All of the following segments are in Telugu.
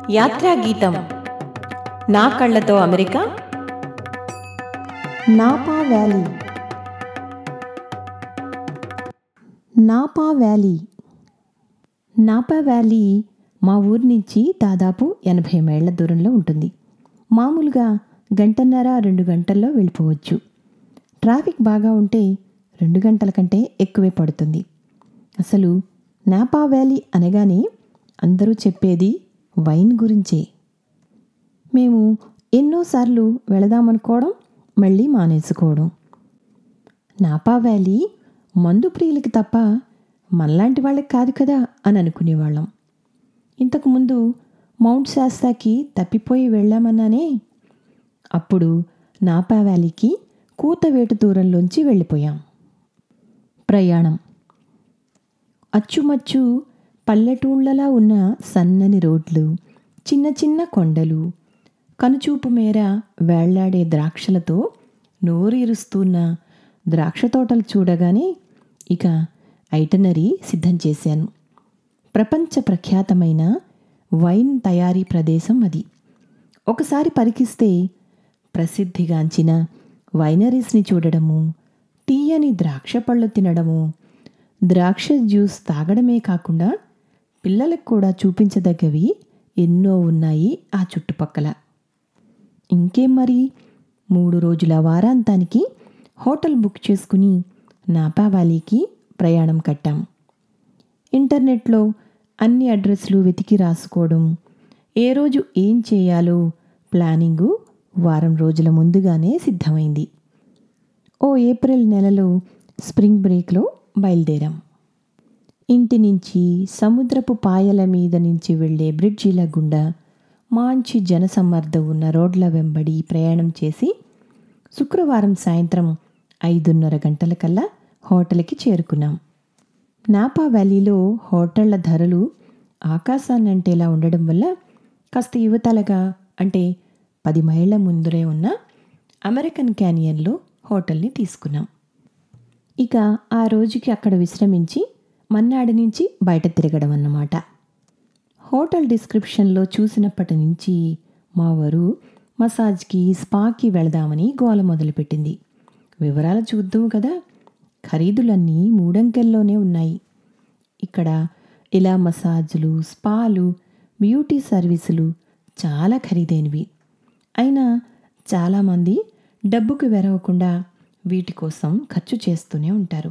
యాత్రా గీతం నా కళ్ళతో America Napa Valley Napa Valley Napa Valley మా ఊరి నుంచి దాదాపు ఎనభై మైళ్ళ దూరంలో ఉంటుంది మామూలుగా గంటన్నర రెండు గంటల్లో వెళ్ళిపోవచ్చు ట్రాఫిక్ బాగా ఉంటే రెండు గంటల కంటే ఎక్కువే పడుతుంది అసలు నాపా వ్యాలీ అనగానే అందరూ చెప్పేది వైన్ గురించే మేము ఎన్నోసార్లు వెళదామనుకోవడం మళ్ళీ మానేసుకోవడం నాపా వ్యాలీ మందు ప్రియులకి తప్ప మనలాంటి వాళ్ళకి కాదు కదా అని అనుకునేవాళ్ళం ఇంతకుముందు మౌంట్ శాస్తాకి తప్పిపోయి వెళ్ళామన్నానే అప్పుడు నాపా వ్యాలీకి కూతవేటు దూరంలోంచి వెళ్ళిపోయాం ప్రయాణం అచ్చుమచ్చు పల్లెటూళ్ళలా ఉన్న సన్నని రోడ్లు చిన్న చిన్న కొండలు కనుచూపు మేర వేళ్లాడే ద్రాక్షలతో నోరీరుస్తున్న ద్రాక్ష తోటలు చూడగానే ఇక ఐటనరీ సిద్ధం చేశాను ప్రపంచ ప్రఖ్యాతమైన వైన్ తయారీ ప్రదేశం అది ఒకసారి పరికిస్తే ప్రసిద్ధిగాంచిన వైనరీస్ని చూడడము తీయని ద్రాక్ష పళ్ళు తినడము ద్రాక్ష జ్యూస్ తాగడమే కాకుండా పిల్లలకు కూడా చూపించదగ్గవి ఎన్నో ఉన్నాయి ఆ చుట్టుపక్కల ఇంకేం మరి మూడు రోజుల వారాంతానికి హోటల్ బుక్ చేసుకుని నాపా వ్యాలీకి ప్రయాణం కట్టాం ఇంటర్నెట్లో అన్ని అడ్రస్లు వెతికి రాసుకోవడం ఏ రోజు ఏం చేయాలో ప్లానింగు వారం రోజుల ముందుగానే సిద్ధమైంది ఓ ఏప్రిల్ నెలలో స్ప్రింగ్ బ్రేక్లో బయలుదేరాం ఇంటి నుంచి సముద్రపు పాయల మీద నుంచి వెళ్ళే బ్రిడ్జిల గుండా మంచి జనసమ్మర్దం ఉన్న రోడ్ల వెంబడి ప్రయాణం చేసి శుక్రవారం సాయంత్రం ఐదున్నర గంటలకల్లా హోటల్కి చేరుకున్నాం నాపా వ్యాలీలో హోటళ్ల ధరలు ఆకాశాన్నంటేలా ఉండడం వల్ల కాస్త యువతలగా అంటే పది మైళ్ళ ముందరే ఉన్న అమెరికన్ క్యానియన్లో హోటల్ని తీసుకున్నాం ఇక ఆ రోజుకి అక్కడ విశ్రమించి మన్నాడి నుంచి బయట తిరగడం అన్నమాట హోటల్ డిస్క్రిప్షన్లో చూసినప్పటి నుంచి మా వారు మసాజ్కి స్పాకి వెళదామని గోల మొదలుపెట్టింది వివరాలు చూద్దాం కదా ఖరీదులన్నీ మూడంకెల్లోనే ఉన్నాయి ఇక్కడ ఇలా మసాజులు స్పాలు బ్యూటీ సర్వీసులు చాలా ఖరీదైనవి అయినా చాలామంది డబ్బుకు వెరవకుండా వీటి కోసం ఖర్చు చేస్తూనే ఉంటారు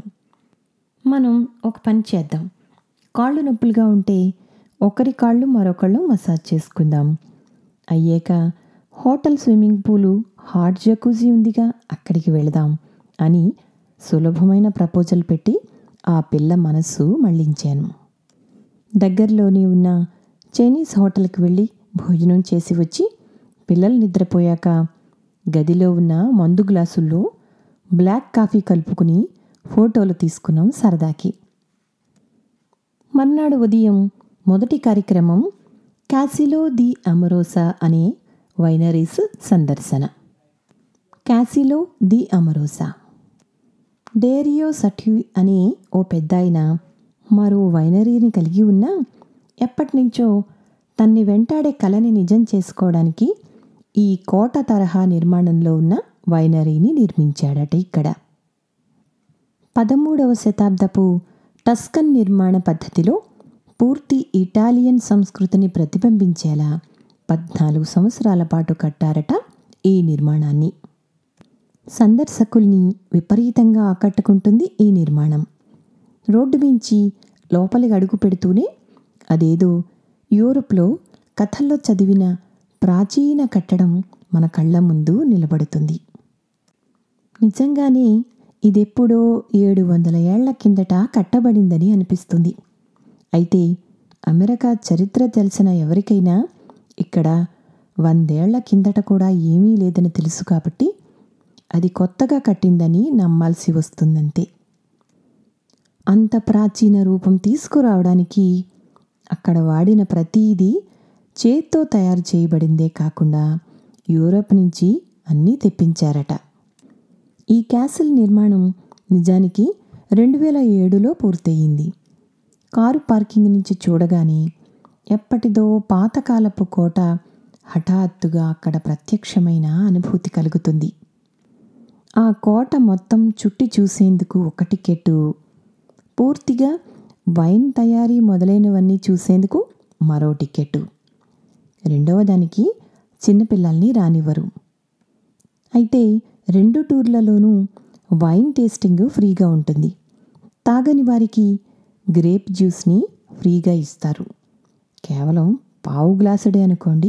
మనం ఒక పని చేద్దాం కాళ్ళు నొప్పులుగా ఉంటే ఒకరి కాళ్ళు మరొకళ్ళు మసాజ్ చేసుకుందాం అయ్యాక hotel swimming pool hot jacuzzi ఉందిగా అక్కడికి వెళదాం అని సులభమైన ప్రపోజల్ పెట్టి ఆ పిల్ల మనస్సు మళ్ళించాను దగ్గరలోనే ఉన్న చైనీస్ హోటల్కి వెళ్ళి భోజనం చేసి వచ్చి పిల్లలు నిద్రపోయాక గదిలో ఉన్న మందు గ్లాసుల్లో బ్లాక్ కాఫీ కలుపుకుని ఫోటోలు తీసుకున్నాం సరదాకి మర్నాడు ఉదయం మొదటి కార్యక్రమం క్యాసిలో ది అమరోసా అనే వైనరీస్ సందర్శన క్యాసిలో ది అమరోసా డేరియో సట్యూ అనే ఓ పెద్దాయన మరో వైనరీని కలిగి ఉన్న ఎప్పటినుంచో తన్ని వెంటాడే కళని నిజం చేసుకోవడానికి ఈ కోట తరహా నిర్మాణంలో ఉన్న వైనరీని నిర్మించాడట ఇక్కడ పదమూడవ శతాబ్దపు టస్కన్ నిర్మాణ పద్ధతిలో పూర్తి ఇటాలియన్ సంస్కృతిని ప్రతిబింబించేలా పద్నాలుగు సంవత్సరాల పాటు కట్టారట ఈ నిర్మాణాన్ని సందర్శకుల్ని విపరీతంగా ఆకట్టుకుంటుంది ఈ నిర్మాణం రోడ్డు మించి లోపలికి అడుగు పెడుతూనే అదేదో యూరోప్లో కథల్లో చదివిన ప్రాచీన కట్టడం మన కళ్ళ ముందు నిలబడుతుంది నిజంగానే ఇదెప్పుడో ఏడు వందల ఏళ్ల కిందట కట్టబడిందని అనిపిస్తుంది అయితే అమెరికా చరిత్ర తెలిసిన ఎవరికైనా ఇక్కడ వందేళ్ల కిందట కూడా ఏమీ లేదని తెలుసు కాబట్టి అది కొత్తగా కట్టిందని నమ్మాల్సి వస్తుందంతే అంత ప్రాచీన రూపం తీసుకురావడానికి అక్కడ వాడిన ప్రతీది చేత్తో తయారు చేయబడిందే కాకుండా యూరప్ నుంచి అన్నీ తెప్పించారట ఈ క్యాసిల్ నిర్మాణం నిజానికి రెండు వేల ఏడులో పూర్తయింది కారు పార్కింగ్ నుంచి చూడగానే ఎప్పటిదో పాతకాలపు కోట హఠాత్తుగా అక్కడ ప్రత్యక్షమైన అనుభూతి కలుగుతుంది ఆ కోట మొత్తం చుట్టి చూసేందుకు ఒక టికెట్టు పూర్తిగా వైన్ తయారీ మొదలైనవన్నీ చూసేందుకు మరో టికెట్టు రెండవ దానికి చిన్నపిల్లల్ని రానివ్వరు అయితే రెండు టూర్లలోనూ వైన్ టేస్టింగ్ ఫ్రీగా ఉంటుంది తాగని వారికి గ్రేప్ జ్యూస్ని ఫ్రీగా ఇస్తారు కేవలం పావు గ్లాసుడే అనుకోండి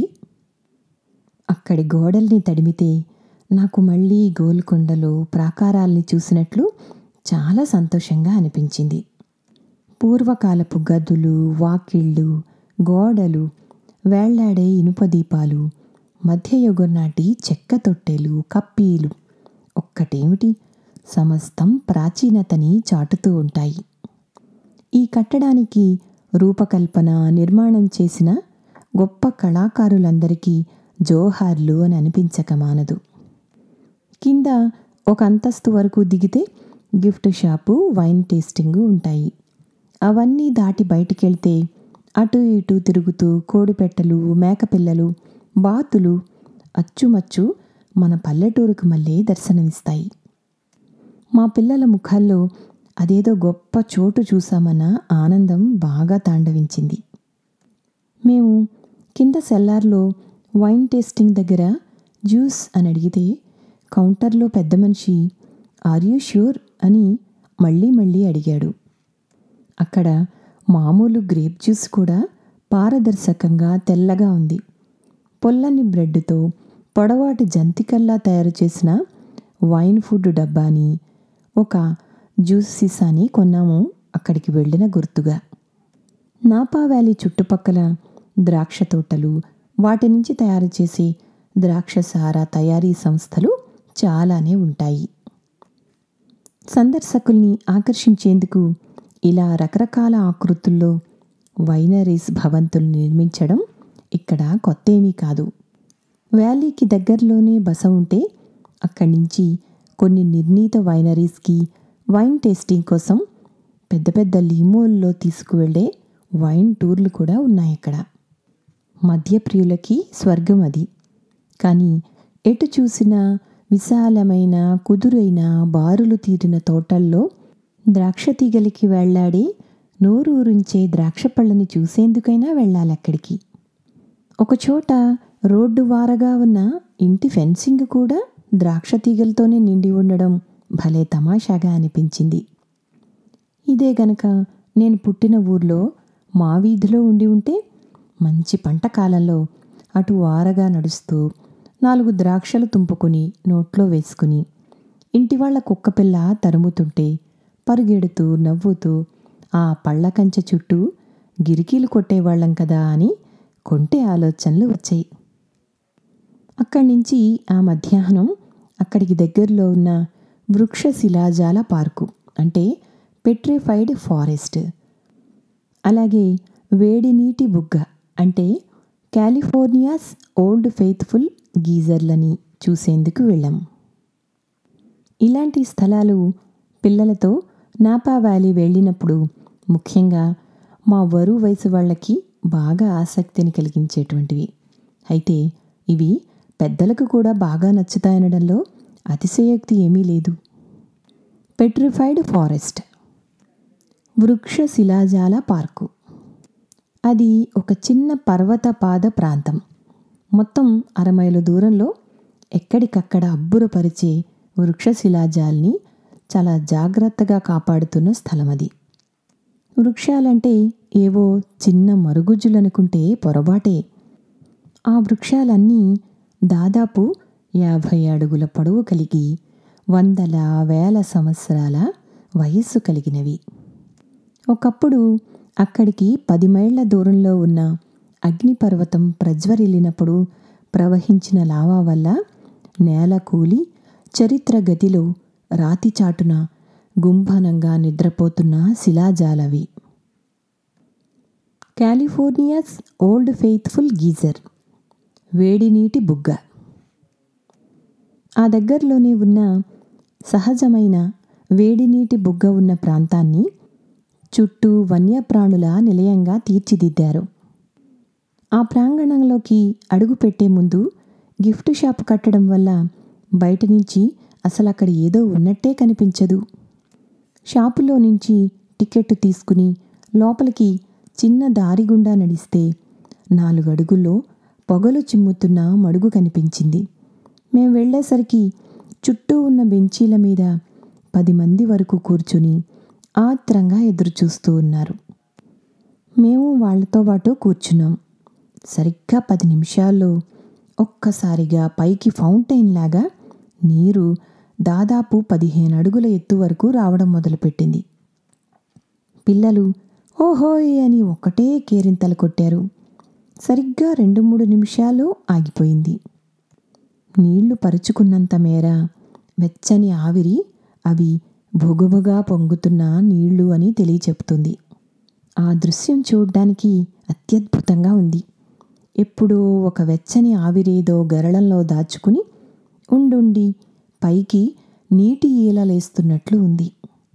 అక్కడి గోడల్ని తడిమితే నాకు మళ్ళీ గోల్కొండలో ప్రాకారాల్ని చూసినట్లు చాలా సంతోషంగా అనిపించింది పూర్వకాలపు గదులు వాకిళ్ళు గోడలు వేళ్లాడే ఇనుప దీపాలు మధ్యయుగం నాటి చెక్క తొట్టెలు కప్పీలు ఒక్కటేమిటి సమస్తం ప్రాచీనతని చాటుతూ ఉంటాయి ఈ కట్టడానికి రూపకల్పన నిర్మాణం చేసిన గొప్ప కళాకారులందరికీ జోహార్లు అని అనిపించక మానదు కింద ఒక అంతస్తు వరకు దిగితే గిఫ్ట్ షాపు వైన్ టేస్టింగ్ ఉంటాయి అవన్నీ దాటి బయటికెళ్తే అటు ఇటు తిరుగుతూ కోడిపెట్టలు మేకపిల్లలు బాతులు అచ్చుమచ్చు మన పల్లెటూరుకు మళ్ళీ దర్శనమిస్తాయి మా పిల్లల ముఖాల్లో అదేదో గొప్ప చోటు చూసామన్న ఆనందం బాగా తాండవించింది మేము కింద సెల్లార్లో వైన్ టేస్టింగ్ దగ్గర జ్యూస్ అని అడిగితే కౌంటర్లో పెద్ద మనిషి ఆర్ యూ ష్యూర్ అని మళ్ళీ మళ్ళీ అడిగాడు అక్కడ మామూలు గ్రేప్ జ్యూస్ కూడా పారదర్శకంగా తెల్లగా ఉంది పొల్లని బ్రెడ్తో పొడవాటి జంతికల్లా తయారు చేసిన వైన్ ఫుడ్ డబ్బాని ఒక జ్యూస్ సీసాని కొన్నాము అక్కడికి వెళ్ళిన గుర్తుగా నాపా వ్యాలీ చుట్టుపక్కల ద్రాక్ష తోటలు వాటి నుంచి తయారు చేసే ద్రాక్ష సారా తయారీ సంస్థలు చాలానే ఉంటాయి సందర్శకుల్ని ఆకర్షించేందుకు ఇలా రకరకాల ఆకృతుల్లో వైనరీస్ భవంతులు నిర్మించడం ఇక్కడ కొత్త ఏమీ కాదు వ్యాలీకి దగ్గరలోనే బస ఉంటే అక్కడి నుంచి కొన్ని నిర్ణీత వైనరీస్కి వైన్ టేస్టింగ్ కోసం పెద్ద పెద్ద లిమోల్లో తీసుకువెళ్ళే వైన్ టూర్లు కూడా ఉన్నాయి ఇక్కడ మద్యప్రియులకి స్వర్గం అది కానీ ఎటు చూసినా విశాలమైన కుదురైన బారులు తీరిన తోటల్లో ద్రాక్ష తీగలికి వెళ్లాడే నోరూరించే ద్రాక్ష పళ్ళని చూసేందుకైనా వెళ్ళాలి అక్కడికి ఒకచోట రోడ్డు వారగా ఉన్న ఇంటి ఫెన్సింగ్ కూడా ద్రాక్ష తీగలతోనే నిండి ఉండడం భలే తమాషాగా అనిపించింది ఇదే గనక నేను పుట్టిన ఊర్లో మా వీధిలో ఉండి ఉంటే మంచి పంట కాలంలో అటు వారగా నడుస్తూ నాలుగు ద్రాక్షలు తుంపుకుని నోట్లో వేసుకుని ఇంటి వాళ్ళ కుక్కపిల్ల తరుముతుంటే పరుగెడుతూ నవ్వుతూ ఆ పళ్ళ కంచె చుట్టూ గిరికీలు కొట్టేవాళ్ళం కదా అని కొంటే ఆలోచనలు వచ్చాయి అక్కడి నుంచి ఆ మధ్యాహ్నం అక్కడికి దగ్గరలో ఉన్న వృక్ష శిలాజాల పార్కు అంటే పెట్రిఫైడ్ ఫారెస్ట్ అలాగే వేడి నీటి బుగ్గ అంటే కాలిఫోర్నియాస్ ఓల్డ్ ఫెయిత్ఫుల్ గీజర్లని చూసేందుకు వెళ్ళాం ఇలాంటి స్థలాలు పిల్లలతో నాపా వ్యాలీ వెళ్ళినప్పుడు ముఖ్యంగా మా వరు వయసు వాళ్ళకి బాగా ఆసక్తిని కలిగించేటువంటివి అయితే ఇవి పెద్దలకు కూడా బాగా నచ్చుతాయనడంలో అతిశయోక్తి ఏమీ లేదు పెట్రిఫైడ్ ఫారెస్ట్ వృక్ష శిలాజాల పార్కు అది ఒక చిన్న పర్వత పాద ప్రాంతం మొత్తం అరమైలు దూరంలో ఎక్కడికక్కడ అబ్బురపరిచే వృక్ష శిలాజాల్ని చాలా జాగ్రత్తగా కాపాడుతున్న స్థలం అది వృక్షాలంటే ఏవో చిన్న మరుగుజ్జులనుకుంటే పొరపాటే ఆ వృక్షాలన్నీ దాదాపు యాభై అడుగుల పొడవు కలిగి వందల వేల సంవత్సరాల వయస్సు కలిగినవి ఒకప్పుడు అక్కడికి పది మైళ్ళ దూరంలో ఉన్న అగ్నిపర్వతం ప్రజ్వరిల్లినప్పుడు ప్రవహించిన లావా వల్ల నేల కూలి చరిత్ర గదిలో రాతి చాటున గుంభనంగా నిద్రపోతున్న శిలాజాలవి కాలిఫోర్నియాస్ ఓల్డ్ ఫెయిత్ఫుల్ గీజర్ వేడి నీటి బుగ్గ ఆ దగ్గరలోనే ఉన్న సహజమైన వేడి నీటి బుగ్గ ఉన్న ప్రాంతాన్ని చుట్టూ వన్యప్రాణుల నిలయంగా తీర్చిదిద్దారు ఆ ప్రాంగణంలోకి అడుగు పెట్టే ముందు గిఫ్ట్ షాప్ కట్టడం వల్ల బయట నుంచి అసలు అక్కడ ఏదో ఉన్నట్టే కనిపించదు షాపులో నుంచి టికెట్ తీసుకుని లోపలికి చిన్న దారి గుండా నడిస్తే నాలుగు అడుగుల్లో పొగలు చిమ్ముతున్న మడుగు కనిపించింది మేం వెళ్ళేసరికి చుట్టూ ఉన్న బెంచీల మీద పది మంది వరకు కూర్చుని ఆత్రంగా ఎదురుచూస్తూ ఉన్నారు మేము వాళ్ళతో పాటు కూర్చున్నాం సరిగ్గా పది నిమిషాల్లో ఒక్కసారిగా పైకి ఫౌంటైన్ లాగా నీరు దాదాపు పదిహేను అడుగుల ఎత్తు వరకు రావడం మొదలుపెట్టింది పిల్లలు ఓహోయ్ అని ఒక్కటే కేరింతలు కొట్టారు సరిగ్గా రెండు మూడు నిమిషాలు ఆగిపోయింది నీళ్లు పరుచుకున్నంత మేర వెచ్చని ఆవిరి అవి భొగభొగా పొంగుతున్న నీళ్లు అని తెలియచెప్తుంది ఆ దృశ్యం చూడ్డానికి అత్యద్భుతంగా ఉంది ఎప్పుడో ఒక వెచ్చని ఆవిరేదో గరళంలో దాచుకుని ఉండుండి పైకి నీటి ఈలలేస్తున్నట్లు ఉంది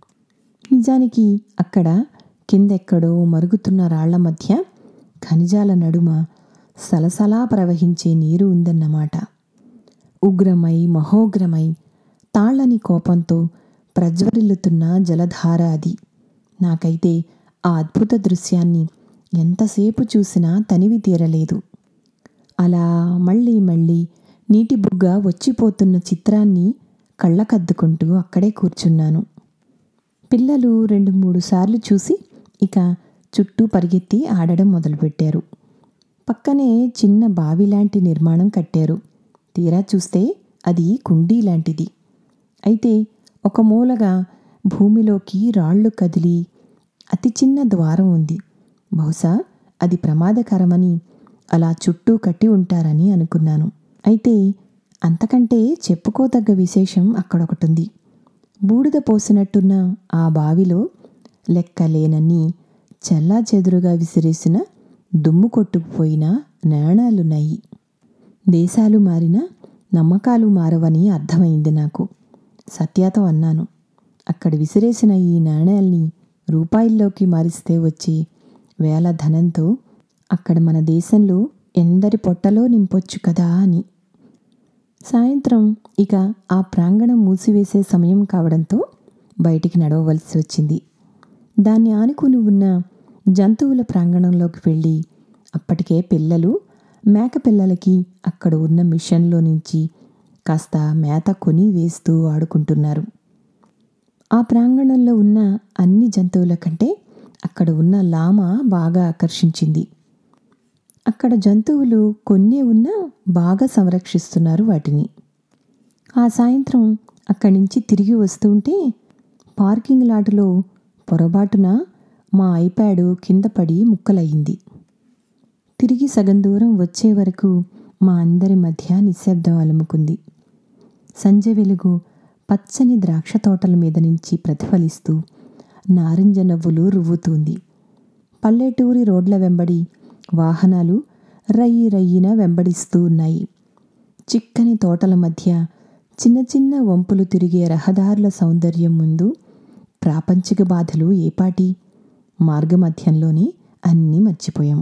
నిజానికి అక్కడ కిందెక్కడో మరుగుతున్న రాళ్ల మధ్య ఖనిజాల నడుమ సలసలా ప్రవహించే నీరు ఉందన్నమాట ఉగ్రమై మహోగ్రమై తాళ్ళని కోపంతో ప్రజ్వరిల్లుతున్న జలధార అది నాకైతే ఆ అద్భుత దృశ్యాన్ని ఎంతసేపు చూసినా తనివి తీరలేదు అలా మళ్ళీ మళ్ళీ నీటి బుగ్గ వచ్చిపోతున్న చిత్రాన్ని కళ్ళకద్దుకుంటూ అక్కడే కూర్చున్నాను పిల్లలు రెండు మూడు సార్లు చూసి ఇక చుట్టూ పరిగెత్తి ఆడడం మొదలుపెట్టారు పక్కనే చిన్న బావి లాంటి నిర్మాణం కట్టారు తీరా చూస్తే అది కుండీ లాంటిది అయితే ఒక మూలగా భూమిలోకి రాళ్ళు కదిలి అతి చిన్న ద్వారం ఉంది బహుశా అది ప్రమాదకరమని అలా చుట్టూ కట్టి ఉంటారని అనుకున్నాను అయితే అంతకంటే చెప్పుకోదగ్గ విశేషం అక్కడొకటుంది బూడిద పోసినట్టున్న ఆ బావిలో లెక్కలేనన్ని చెల్లా చెదురుగా విసిరేసిన దుమ్ము కొట్టుకుపోయిన నాణాలున్నాయి దేశాలు మారినా నమ్మకాలు మారవని అర్థమైంది నాకు సత్యాతో అన్నాను అక్కడ విసిరేసిన ఈ నాణేల్ని రూపాయల్లోకి మారిస్తే వచ్చే వేల ధనంతో అక్కడ మన దేశంలో ఎందరి పొట్టలో నింపొచ్చు కదా అని సాయంత్రం ఇక ఆ ప్రాంగణం మూసివేసే సమయం కావడంతో బయటికి నడవవలసి వచ్చింది దాన్ని ఆనుకుని ఉన్న జంతువుల ప్రాంగణంలోకి వెళ్ళి అప్పటికే పిల్లలు మేక పిల్లలకి అక్కడ ఉన్న మిషన్లో నుంచి కాస్త మేత కొని వేస్తూ ఆడుకుంటున్నారు ఆ ప్రాంగణంలో ఉన్న అన్ని జంతువుల కంటే అక్కడ ఉన్న లామ బాగా ఆకర్షించింది అక్కడ జంతువులు కొన్నే ఉన్నా బాగా సంరక్షిస్తున్నారు వాటిని ఆ సాయంత్రం అక్కడి నుంచి తిరిగి వస్తుంటే పార్కింగ్ లాటులో పొరపాటున మా ఐప్యాడ్ కింద పడి ముక్కలయ్యింది తిరిగి సగం దూరం వచ్చే వరకు మా అందరి మధ్య నిశ్శబ్దం అలుముకుంది సంజ వెలుగు పచ్చని ద్రాక్ష తోటల మీద నుంచి ప్రతిఫలిస్తూ నారింజ నవ్వులు రువ్వుతుంది పల్లెటూరి రోడ్ల వెంబడి వాహనాలు రయ్యి రయ్యిన వెంబడిస్తూ ఉన్నాయి చిక్కని తోటల మధ్య చిన్న చిన్న వంపులు తిరిగే రహదారుల సౌందర్యం ముందు ప్రాపంచిక బాధలు ఏపాటి మార్గమధ్యంలోనే అన్నీ మర్చిపోయాం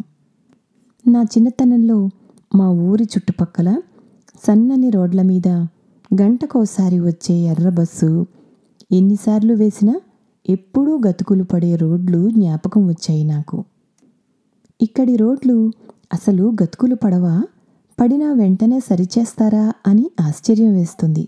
నా చిన్నతనంలో మా ఊరి చుట్టుపక్కల సన్నని రోడ్ల మీద గంటకోసారి వచ్చే ఎర్ర బస్సు ఎన్నిసార్లు వేసినా ఎప్పుడూ గతుకులు పడే రోడ్లు జ్ఞాపకం వచ్చాయి నాకు ఇక్కడి రోడ్లు అసలు గతుకులు పడవా పడినా వెంటనే సరిచేస్తారా అని ఆశ్చర్యం వేస్తుంది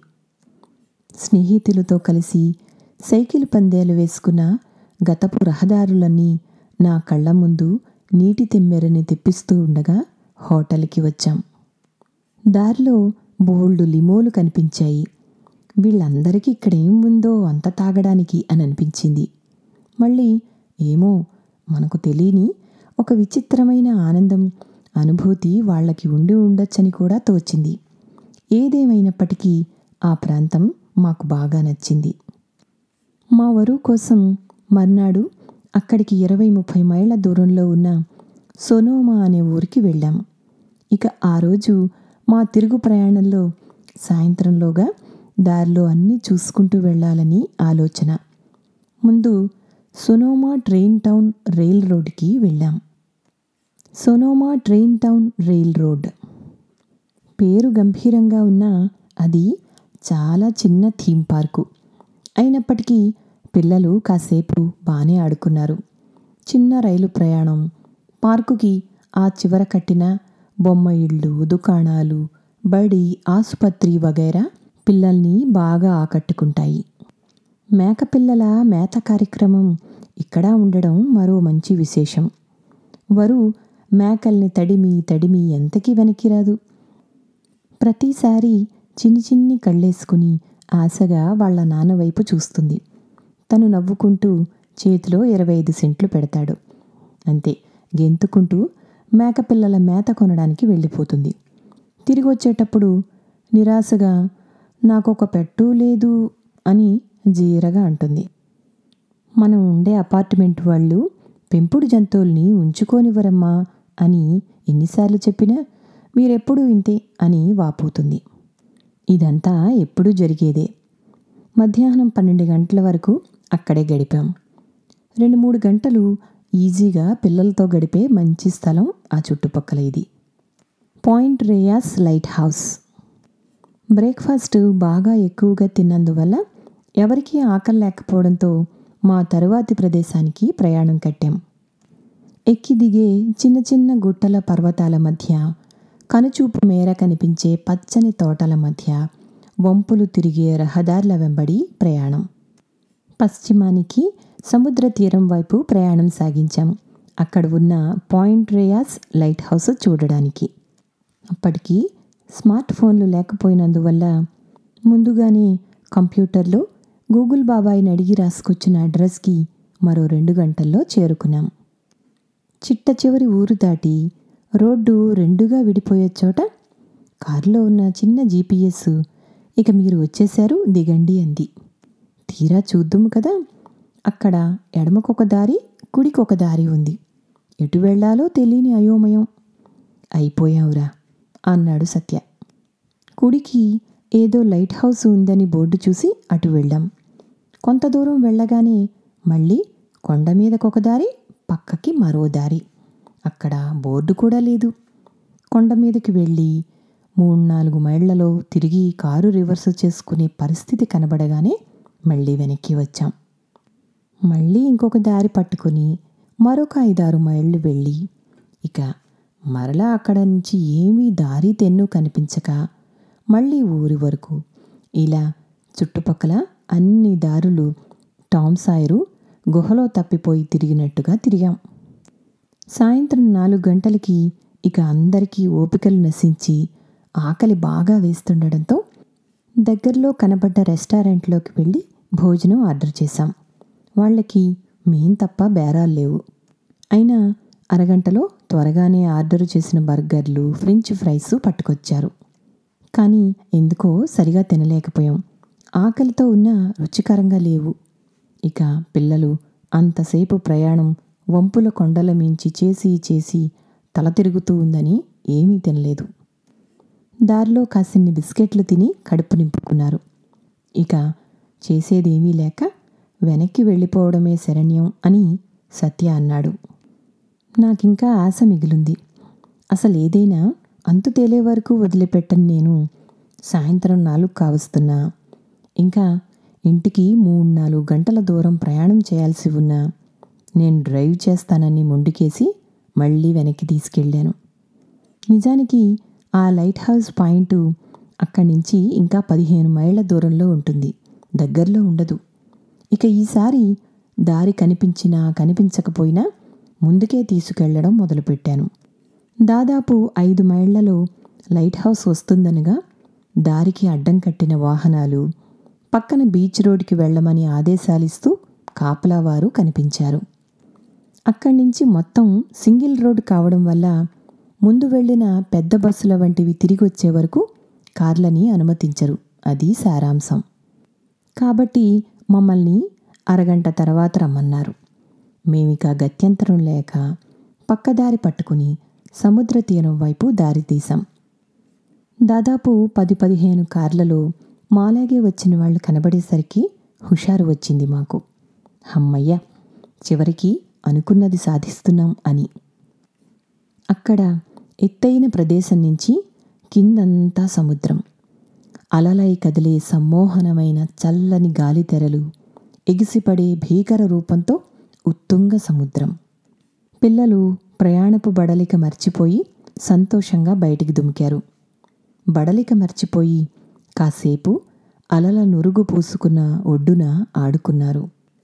స్నేహితులతో కలిసి సైకిల్ పందేలు వేసుకున్న గతపు రహదారులన్నీ నా కళ్ళ ముందు నీటి తెమ్మెరని తెప్పిస్తూ ఉండగా హోటల్కి వచ్చాం దారిలో బోల్డు లిమోలు కనిపించాయి వీళ్ళందరికీ ఇక్కడేం ఉందో అంత తాగడానికి అని అనిపించింది మళ్ళీ ఏమో మనకు తెలియని ఒక విచిత్రమైన ఆనందం అనుభూతి వాళ్ళకి ఉండి ఉండొచ్చని కూడా తోచింది ఏదేమైనప్పటికీ ఆ ప్రాంతం మాకు బాగా నచ్చింది మా వరువు కోసం మర్నాడు అక్కడికి ఇరవై ముప్పై మైళ్ళ దూరంలో ఉన్న సొనోమా అనే ఊరికి వెళ్ళాం ఇక ఆ రోజు మా తిరుగు ప్రయాణంలో సాయంత్రంలోగా దారిలో అన్నీ చూసుకుంటూ వెళ్ళాలని ఆలోచన ముందు సొనోమా ట్రైన్ టౌన్ రైల్ రోడ్కి వెళ్ళాం Sonoma train town rail road పేరు గంభీరంగా ఉన్న అది చాలా చిన్న థీమ్ పార్కు అయినప్పటికీ పిల్లలు కాసేపు బాగానే ఆడుకున్నారు చిన్న రైలు ప్రయాణం పార్కుకి ఆ చివర కట్టిన బొమ్మ ఇళ్ళు దుకాణాలు బడి ఆసుపత్రి వగైరా పిల్లల్ని బాగా ఆకట్టుకుంటాయి మేకపిల్లల మేత కార్యక్రమం ఇక్కడ ఉండడం మరో మంచి విశేషం వరు మేకల్ని తడిమి తడిమి ఎంతకీ వెనక్కి రాదు ప్రతిసారి చిన్ని చిన్ని కళ్ళేసుకుని ఆశగా వాళ్ళ నాన్న వైపు చూస్తుంది తను నవ్వుకుంటూ చేతిలో ఇరవై ఐదు సెంట్లు పెడతాడు అంతే గెంతుకుంటూ మేకపిల్లల మేత కొనడానికి వెళ్ళిపోతుంది తిరిగి వచ్చేటప్పుడు నిరాశగా నాకొక పెట్టు లేదు అని జీరగా అంటుంది మనం ఉండే అపార్ట్మెంట్ వాళ్ళు పెంపుడు జంతువుల్ని ఉంచుకోనివ్వరమ్మా అని ఎన్నిసార్లు చెప్పినా మీరెప్పుడూ ఇంతే అని వాపోతుంది ఇదంతా ఎప్పుడూ జరిగేదే మధ్యాహ్నం పన్నెండు గంటల వరకు అక్కడే గడిపాం రెండు మూడు గంటలు ఈజీగా పిల్లలతో గడిపే మంచి స్థలం ఆ చుట్టుపక్కల ఇది Point Reyes lighthouse breakfast బాగా ఎక్కువగా తిన్నందువల్ల ఎవరికీ ఆకలి లేకపోవడంతో మా తరువాతి ప్రదేశానికి ప్రయాణం కట్టాం ఎక్కి దిగే చిన్న చిన్న గుట్టల పర్వతాల మధ్య కనుచూపు మేర కనిపించే పచ్చని తోటల మధ్య వంపులు తిరిగే రహదార్ల వెంబడి ప్రయాణం పశ్చిమానికి సముద్ర తీరం వైపు ప్రయాణం సాగించాం అక్కడ ఉన్న పాయింట్ రేయాస్ లైట్ హౌస్ చూడడానికి అప్పటికి స్మార్ట్ ఫోన్లు లేకపోయినందువల్ల ముందుగానే కంప్యూటర్లో గూగుల్ బాబాయిని అడిగి రాసుకొచ్చిన అడ్రస్కి మరో రెండు గంటల్లో చేరుకున్నాం చిట్ట చివరి ఊరు దాటి రోడ్డు రెండుగా విడిపోయే చోట కారులో ఉన్న చిన్న జీపీఎస్ ఇక మీరు వచ్చేశారు దిగండి అంది తీరా చూద్దాము కదా అక్కడ ఎడమకొక దారి కుడికొక దారి ఉంది ఎటు వెళ్ళాలో తెలియని అయోమయం అయిపోయావురా అన్నాడు సత్య కుడికి ఏదో లైట్ హౌస్ ఉందని బోర్డు చూసి అటు వెళ్ళాం కొంత దూరం వెళ్ళగానే మళ్ళీ కొండ మీదకొక దారి పక్కకి మరో దారి అక్కడ బోర్డు కూడా లేదు కొండ మీదకి వెళ్ళి మూడు నాలుగు మైళ్లలో తిరిగి కారు రివర్స్ చేసుకునే పరిస్థితి కనబడగానే మళ్ళీ వెనక్కి వచ్చాం మళ్ళీ ఇంకొక దారి పట్టుకుని మరొక ఐదారు మైళ్ళు వెళ్ళి ఇక మరలా అక్కడ నుంచి ఏమీ దారి తెన్ను కనిపించక మళ్ళీ ఊరి వరకు ఇలా చుట్టుపక్కల అన్ని దారులు టామ్ సాయరు గుహలో తప్పిపోయి తిరిగినట్టుగా తిరిగాం సాయంత్రం నాలుగు గంటలకి ఇక అందరికీ ఓపికలు నశించి ఆకలి బాగా వేస్తుండడంతో దగ్గరలో కనబడ్డ రెస్టారెంట్లోకి వెళ్ళి భోజనం ఆర్డర్ చేశాం వాళ్ళకి మేం తప్ప బేరాలు లేవు అయినా అరగంటలో త్వరగానే ఆర్డర్ చేసిన బర్గర్లు ఫ్రెంచ్ ఫ్రైస్ పట్టుకొచ్చారు కానీ ఎందుకో సరిగా తినలేకపోయాం ఆకలితో ఉన్న రుచికరంగా లేవు ఇక పిల్లలు అంతసేపు ప్రయాణం వంపుల కొండల మించి చేసి చేసి తల తిరుగుతూ ఉందని ఏమీ తినలేదు దారిలో కాసిన్ని బిస్కెట్లు తిని కడుపు నింపుకున్నారు ఇక చేసేదేమీ లేక వెనక్కి వెళ్ళిపోవడమే శరణ్యం అని సత్య అన్నాడు నాకింకా ఆశ మిగిలింది అసలు ఏదైనా అంతు తేలే వరకు వదిలిపెట్టను నేను సాయంత్రం నాలుగు కావస్తున్నా ఇంకా ఇంటికి మూడు నాలుగు గంటల దూరం ప్రయాణం చేయాల్సి ఉన్నా నేను డ్రైవ్ చేస్తానని మొండికేసి మళ్ళీ వెనక్కి తీసుకెళ్ళాను నిజానికి ఆ లైట్ హౌస్ పాయింట్ అక్కడి నుంచి ఇంకా పదిహేను మైళ్ళ దూరంలో ఉంటుంది దగ్గరలో ఉండదు ఇక ఈసారి దారి కనిపించినా కనిపించకపోయినా ముందుకే తీసుకెళ్లడం మొదలుపెట్టాను దాదాపు ఐదు మైళ్లలో లైట్ హౌస్ వస్తుందనగా దారికి అడ్డం కట్టిన వాహనాలు పక్కన బీచ్ రోడ్డుకి వెళ్ళమని ఆదేశాలిస్తూ కాపలావారు కనిపించారు అక్కడి నుంచి మొత్తం సింగిల్ రోడ్ కావడం వల్ల ముందు వెళ్ళిన పెద్ద బస్సుల వంటివి తిరిగి వచ్చే వరకు కార్లని అనుమతించరు అది సారాంశం కాబట్టి మమ్మల్ని అరగంట తర్వాత రమ్మన్నారు మేమిక గత్యంతరం లేక పక్కదారి పట్టుకుని సముద్ర తీరం వైపు దారి తీశాం దాదాపు పది పదిహేను కార్లలో మాలాగే వచ్చిన వాళ్ళు కనబడేసరికి హుషారు వచ్చింది మాకు హమ్మయ్య చివరికి అనుకున్నది సాధిస్తున్నాం అని అక్కడ ఎత్తైన ప్రదేశం నుంచి కిందంతా సముద్రం అలలై కదిలే సమ్మోహనమైన చల్లని గాలి తెరలు ఎగిసిపడే భీకర రూపంతో ఉత్తుంగ సముద్రం పిల్లలు ప్రయాణపు బడలిక మర్చిపోయి సంతోషంగా బయటికి దుమికారు బడలిక మర్చిపోయి కాసేపు అలల నురుగు పూసుకున్న ఒడ్డున ఆడుకున్నారు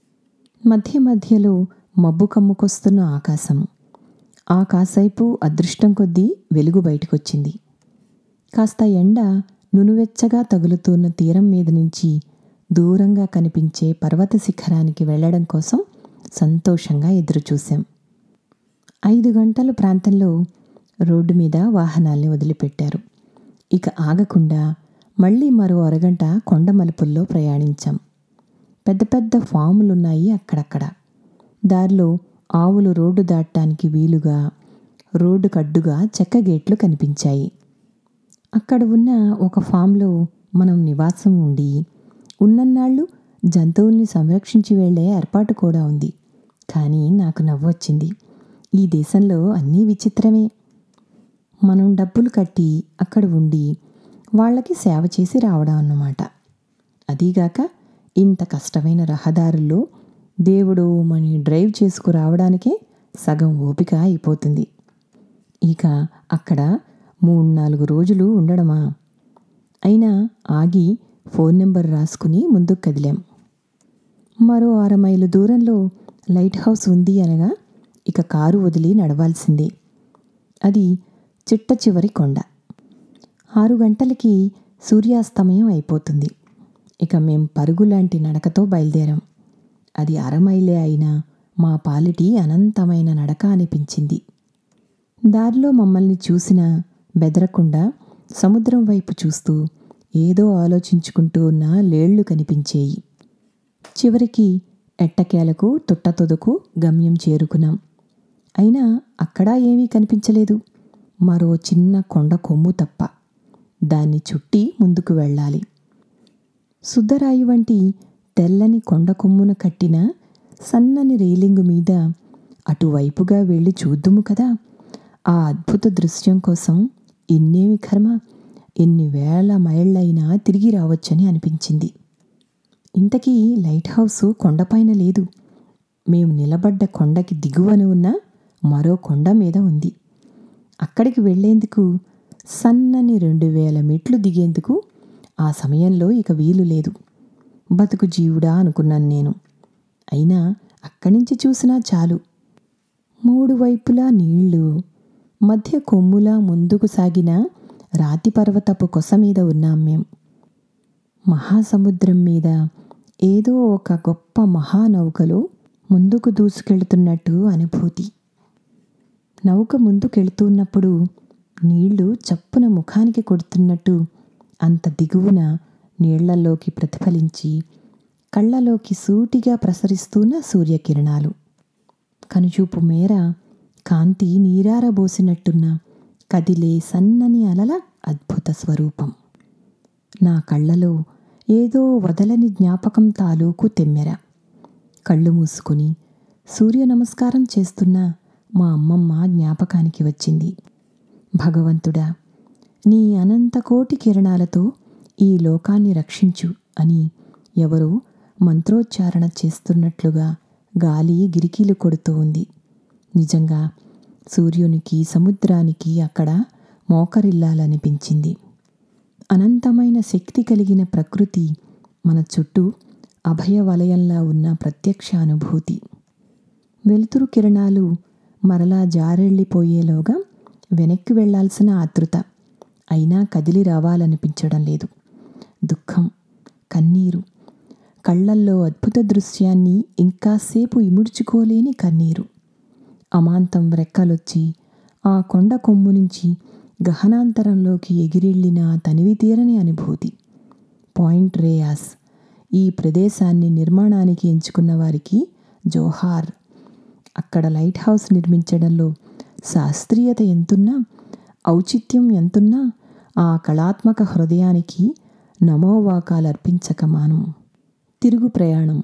మధ్య మధ్యలో మబ్బు కమ్ముకొస్తున్న ఆకాశం ఆ కాసేపు అదృష్టం కొద్దీ వెలుగు బయటకొచ్చింది కాస్త ఎండ నునువెచ్చగా తగులుతున్న తీరం మీద నుంచి దూరంగా కనిపించే పర్వత శిఖరానికి వెళ్ళడం కోసం సంతోషంగా ఎదురుచూశాం ఐదు గంటల ప్రాంతంలో రోడ్డు మీద వాహనాల్ని వదిలిపెట్టారు ఇక ఆగకుండా మళ్ళీ మరో అరగంట కొండ మలుపుల్లో ప్రయాణించాం పెద్ద పెద్ద ఫాములున్నాయి అక్కడక్కడ దారిలో ఆవులు రోడ్డు దాటడానికి వీలుగా రోడ్డు కడ్డుగా చెక్క గేట్లు కనిపించాయి అక్కడ ఉన్న ఒక ఫామ్లో మనం నివాసం ఉండి ఉన్నన్నాళ్ళు జంతువుల్ని సంరక్షించి వెళ్లే ఏర్పాటు కూడా ఉంది కానీ నాకు నవ్వొచ్చింది ఈ దేశంలో అన్నీ విచిత్రమే మనం డబ్బులు కట్టి అక్కడ ఉండి వాళ్ళకి సేవ చేసి రావడం అన్నమాట అదీగాక ఇంత కష్టమైన రహదారుల్లో దేవుడు మని డ్రైవ్ చేసుకురావడానికే సగం ఓపిక అయిపోతుంది ఇక అక్కడ మూడు నాలుగు రోజులు ఉండడమా అయినా ఆగి ఫోన్ నెంబర్ రాసుకుని ముందుకు కదిలాం మరో అర మైలు దూరంలో లైట్ హౌస్ ఉంది అనగా ఇక కారు వదిలి నడవాల్సిందే అది చిట్ట చివరి కొండ ఆరు గంటలకి సూర్యాస్తమయం అయిపోతుంది ఇక మేం పరుగులాంటి నడకతో బయలుదేరాం అది అరమైలే అయినా మా పాలిటి అనంతమైన నడక అనిపించింది దారిలో మమ్మల్ని చూసిన బెదరకుండా సముద్రం వైపు చూస్తూ ఏదో ఆలోచించుకుంటూ ఉన్న లేళ్లు కనిపించేయి చివరికి ఎట్టకేలకు తుట్టతొదుకు గమ్యం చేరుకున్నాం అయినా అక్కడా ఏమీ కనిపించలేదు మరో చిన్న కొండ కొమ్ము తప్ప దాన్ని చుట్టి ముందుకు వెళ్ళాలి సుద్దరాయి వంటి తెల్లని కొండ కొమ్మున కట్టిన సన్నని రైలింగు మీద అటువైపుగా వెళ్ళి చూద్దుము కదా ఆ అద్భుత దృశ్యం కోసం ఎన్నేమి కర్మ ఎన్ని వేల మైళ్ళైనా తిరిగి రావచ్చని అనిపించింది ఇంతకీ లైట్ హౌస్ కొండపైన లేదు మేము నిలబడ్డ కొండకి దిగువన ఉన్న మరో కొండ మీద ఉంది అక్కడికి వెళ్లేందుకు సన్నని రెండు వేల మెట్లు దిగేందుకు ఆ సమయంలో ఇక వీలు లేదు బతుకు జీవుడా అనుకున్నాను నేను అయినా అక్కడి నుంచి చూసినా చాలు మూడు వైపులా నీళ్లు మధ్య కొమ్ములా ముందుకు సాగిన రాతి పర్వతపు కొస మీద ఉన్నాం మేం మహాసముద్రం మీద ఏదో ఒక గొప్ప మహానౌకలో ముందుకు దూసుకెళ్తున్నట్టు అనుభూతి నౌక ముందుకెళ్తున్నప్పుడు నీళ్లు చప్పున ముఖానికి కొడుతున్నట్టు అంత దిగువన నీళ్లలోకి ప్రతిఫలించి కళ్ళలోకి సూటిగా ప్రసరిస్తున్న సూర్యకిరణాలు కనుచూపు మేర కాంతి నీరారబోసినట్టున్న కదిలే సన్నని అలల అద్భుత స్వరూపం నా కళ్ళలో ఏదో వదలని జ్ఞాపకం తాలూకు తెమ్మెర కళ్ళు మూసుకుని సూర్య నమస్కారం చేస్తున్న మా అమ్మమ్మ జ్ఞాపకానికి వచ్చింది భగవంతుడా నీ అనంత కోటి కిరణాలతో ఈ లోకాన్ని రక్షించు అని ఎవరో మంత్రోచ్చారణ చేస్తున్నట్లుగా గాలి గిరికీలు కొడుతూ ఉంది నిజంగా సూర్యునికి సముద్రానికి అక్కడ మోకరిల్లాలనిపించింది అనంతమైన శక్తి కలిగిన ప్రకృతి మన చుట్టూ అభయ వలయంలా ఉన్న ప్రత్యక్ష అనుభూతి వెలుతురు కిరణాలు మరలా జారెళ్ళిపోయేలోగా వెనక్కి వెళ్లాల్సిన ఆతృత అయినా కదిలి రావాలనిపించడం లేదు దుఃఖం కన్నీరు కళ్ళల్లో అద్భుత దృశ్యాన్ని ఇంకాసేపు ఇముడ్చుకోలేని కన్నీరు అమాంతం రెక్కలొచ్చి ఆ కొండ కొమ్ము నుంచి గహనాంతరంలోకి ఎగిరెళ్ళిన తనివి తీరని అనుభూతి పాయింట్ రేయాస్ ఈ ప్రదేశాన్ని నిర్మాణానికి ఎంచుకున్న వారికి జోహార్ అక్కడ లైట్ హౌస్ నిర్మించడంలో శాస్త్రీయత ఎంతున్నా ఔచిత్యం ఎంతున్నా ఆ కళాత్మక హృదయానికి నమోవాకాలు అర్పించక మానం తిరుగు ప్రయాణం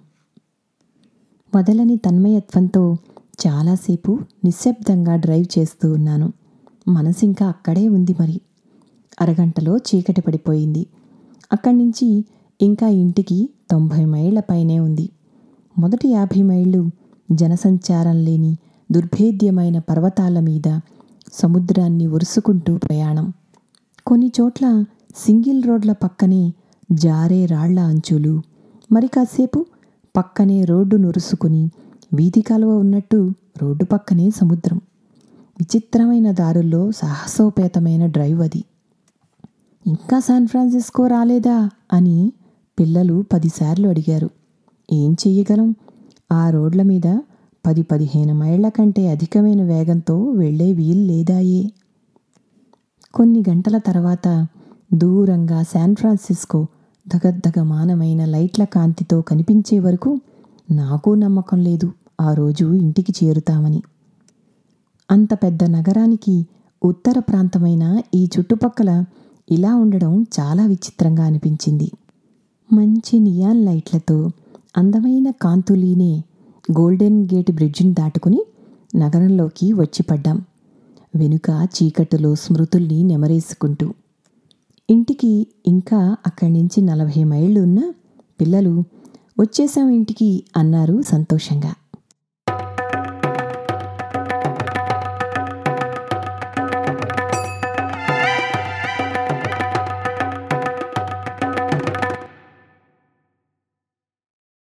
వదలని తన్మయత్వంతో చాలాసేపు నిశ్శబ్దంగా డ్రైవ్ చేస్తూ ఉన్నాను మనసింకా అక్కడే ఉంది మరి అరగంటలో చీకటి పడిపోయింది అక్కడి నుంచి ఇంకా ఇంటికి తొంభై మైళ్ళ పైనే ఉంది మొదటి యాభై మైళ్ళు జనసంచారం లేని దుర్భేద్యమైన పర్వతాల మీద సముద్రాన్ని ఉరుసుకుంటూ ప్రయాణం కొన్ని చోట్ల సింగిల్ రోడ్ల పక్కనే జారే రాళ్ల అంచులు మరి కాసేపు పక్కనే రోడ్డు నురుసుకుని వీధి కాలువ ఉన్నట్టు రోడ్డు పక్కనే సముద్రం విచిత్రమైన దారుల్లో సాహసోపేతమైన డ్రైవ్ అది ఇంకా శాన్ ఫ్రాన్సిస్కో రాలేదా అని పిల్లలు పదిసార్లు అడిగారు ఏం చెయ్యగలం ఆ రోడ్ల మీద పది పదిహేను మైళ్ళ కంటే అధికమైన వేగంతో వెళ్లే వీలు లేదాయే కొన్ని గంటల తర్వాత దూరంగా శాన్ ఫ్రాన్సిస్కో దగద్దగమానమైన లైట్ల కాంతితో కనిపించే వరకు నాకు నమ్మకం లేదు ఆ రోజు ఇంటికి చేరుతామని అంత పెద్ద నగరానికి ఉత్తర ప్రాంతమైన ఈ చుట్టుపక్కల ఇలా ఉండడం చాలా విచిత్రంగా అనిపించింది మంచి నియాన్ లైట్లతో అందమైన కాంతులీనే గోల్డెన్ గేట్ బ్రిడ్జిని దాటుకుని నగరంలోకి వచ్చి పడ్డాం వెనుక చీకటిలో స్మృతుల్ని నెమరేసుకుంటూ ఇంటికి ఇంకా అక్కడి నుంచి నలభై మైళ్ళు ఉన్న పిల్లలు వచ్చేసాం ఇంటికి అన్నారు సంతోషంగా